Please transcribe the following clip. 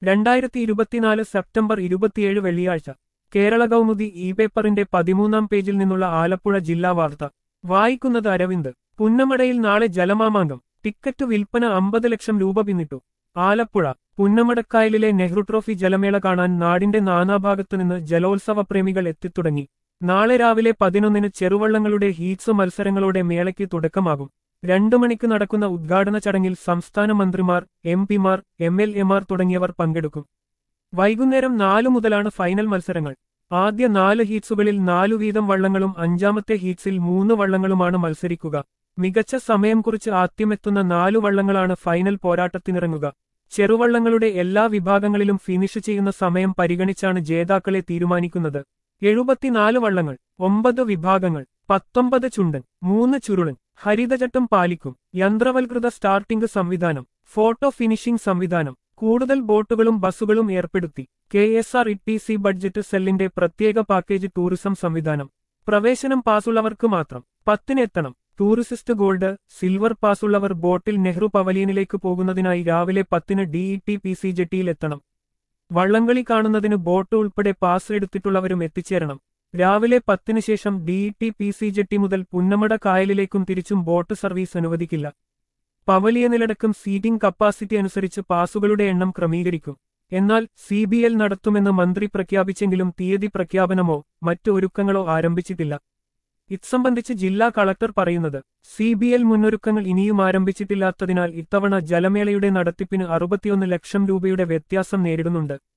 രണ്ടായിരത്തി ഇരുപത്തിനാല് സെപ്റ്റംബർ ഇരുപത്തിയേഴ് വെള്ളിയാഴ്ച കേരള കൗമുദി ഇ പേപ്പറിന്റെ പതിമൂന്നാം പേജിൽ നിന്നുള്ള ആലപ്പുഴ ജില്ലാ വാർത്ത വായിക്കുന്നത് അരവിന്ദ് പുന്നമടയിൽ നാളെ ജലമാമാങ്കം ടിക്കറ്റ് വിൽപ്പന അമ്പത് ലക്ഷം രൂപ പിന്നിട്ടു ആലപ്പുഴ പുന്നമടക്കായലിലെ നെഹ്റു ട്രോഫി ജലമേള കാണാൻ നാടിന്റെ നാനാഭാഗത്തുനിന്ന് ജലോത്സവ പ്രേമികൾ എത്തിത്തുടങ്ങി നാളെ രാവിലെ പതിനൊന്നിന് ചെറുവള്ളങ്ങളുടെ ഹീറ്റ്സ് മത്സരങ്ങളോടെ മേളയ്ക്ക് തുടക്കമാകും രണ്ടു മണിക്ക് നടക്കുന്ന ഉദ്ഘാടന ചടങ്ങിൽ സംസ്ഥാന മന്ത്രിമാർ എം പിമാർ എം എൽ എമാർ തുടങ്ങിയവർ പങ്കെടുക്കും വൈകുന്നേരം നാലു മുതലാണ് ഫൈനൽ മത്സരങ്ങൾ ആദ്യ നാല് ഹീറ്റ്സുകളിൽ നാലു വീതം വള്ളങ്ങളും അഞ്ചാമത്തെ ഹീറ്റ്സിൽ മൂന്ന് വള്ളങ്ങളുമാണ് മത്സരിക്കുക മികച്ച സമയം കുറിച്ച് ആദ്യമെത്തുന്ന നാലു വള്ളങ്ങളാണ് ഫൈനൽ പോരാട്ടത്തിനിറങ്ങുക ചെറുവള്ളങ്ങളുടെ എല്ലാ വിഭാഗങ്ങളിലും ഫിനിഷ് ചെയ്യുന്ന സമയം പരിഗണിച്ചാണ് ജേതാക്കളെ തീരുമാനിക്കുന്നത് എഴുപത്തിനാല് വള്ളങ്ങൾ ഒമ്പത് വിഭാഗങ്ങൾ പത്തൊമ്പത് ചുണ്ടൻ മൂന്ന് ചുരുളൻ ഹരിതചട്ടം പാലിക്കും യന്ത്രവൽകൃത സ്റ്റാർട്ടിംഗ് സംവിധാനം ഫോട്ടോ ഫിനിഷിംഗ് സംവിധാനം കൂടുതൽ ബോട്ടുകളും ബസ്സുകളും ഏർപ്പെടുത്തി K S R E T C budget സെല്ലിന്റെ പ്രത്യേക പാക്കേജ് ടൂറിസം സംവിധാനം പ്രവേശനം പാസുള്ളവർക്ക് മാത്രം പത്തിനെത്തണം ടൂറിസ്റ്റ് ഗോൾഡ് സിൽവർ പാസുള്ളവർ ബോട്ടിൽ നെഹ്റു പവലിയനിലേക്ക് പോകുന്നതിനായി രാവിലെ പത്തിന് ഡിഇടി പി സി ജെട്ടിയിലെത്തണം വള്ളംകളി കാണുന്നതിന് ബോട്ട് ഉൾപ്പെടെ പാസ് എടുത്തിട്ടുള്ളവരും എത്തിച്ചേരണം രാവിലെ പത്തിന് ശേഷം ഡിഇടി പി സി ജെട്ടി മുതൽ പുന്നമട കായലിലേക്കും തിരിച്ചും ബോട്ട് സർവീസ് അനുവദിക്കില്ല പവലിയനിലടക്കം സീറ്റിംഗ് കപ്പാസിറ്റി അനുസരിച്ച് പാസുകളുടെ എണ്ണം ക്രമീകരിക്കും എന്നാൽ സി ബി എൽ നടത്തുമെന്ന് മന്ത്രി പ്രഖ്യാപിച്ചെങ്കിലും തീയതി പ്രഖ്യാപനമോ മറ്റു ഒരുക്കങ്ങളോ ആരംഭിച്ചിട്ടില്ല ഇത്സംബന്ധിച്ച് ജില്ലാ കളക്ടർ പറയുന്നത് സി ബി എൽ മുന്നൊരുക്കങ്ങൾ ഇനിയും ആരംഭിച്ചിട്ടില്ലാത്തതിനാൽ ഇത്തവണ ജലമേളയുടെ നടത്തിപ്പിന് അറുപത്തിയൊന്ന് ലക്ഷം രൂപയുടെ വ്യത്യാസം നേരിടുന്നുണ്ട്